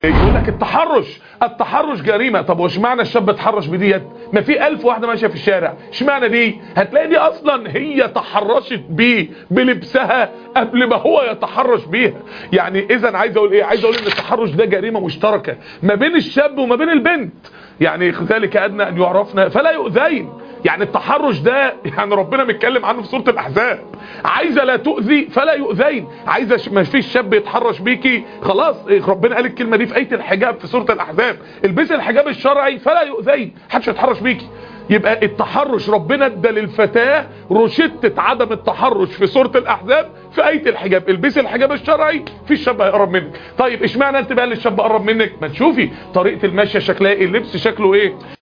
يقول لك التحرش التحرش جريمه طب وش معنى الشاب اتحرش بديت ما في ألف واحده ماشيه في الشارع اشمعنى دي هتلاقي دي اصلا هي تحرشت بيه بلبسها قبل ما هو يتحرش بيها يعني اذا عايز اقول ايه عايز اقول ان التحرش ده جريمه مشتركه ما بين الشاب وما بين البنت يعني ذلك ادنى ان يعرفنا فلا يؤذين يعني التحرش ده يعني ربنا متكلم عنه في سوره الاحزاب عايزه لا تؤذي فلا يؤذين عايزه ما فيش شاب يتحرش بيكي خلاص ربنا قال الكلمه دي في ايه الحجاب في سوره الاحزاب البسي الحجاب الشرعي فلا يؤذين محدش يتحرش بيكي يبقى التحرش ربنا ادى للفتاه روشته عدم التحرش في سوره الاحزاب في ايه الحجاب البسي الحجاب الشرعي في الشاب هيقرب منك طيب اشمعنى انت بقى اللي الشاب قرب منك ما تشوفي طريقه المشيه شكلها ايه اللبس شكله ايه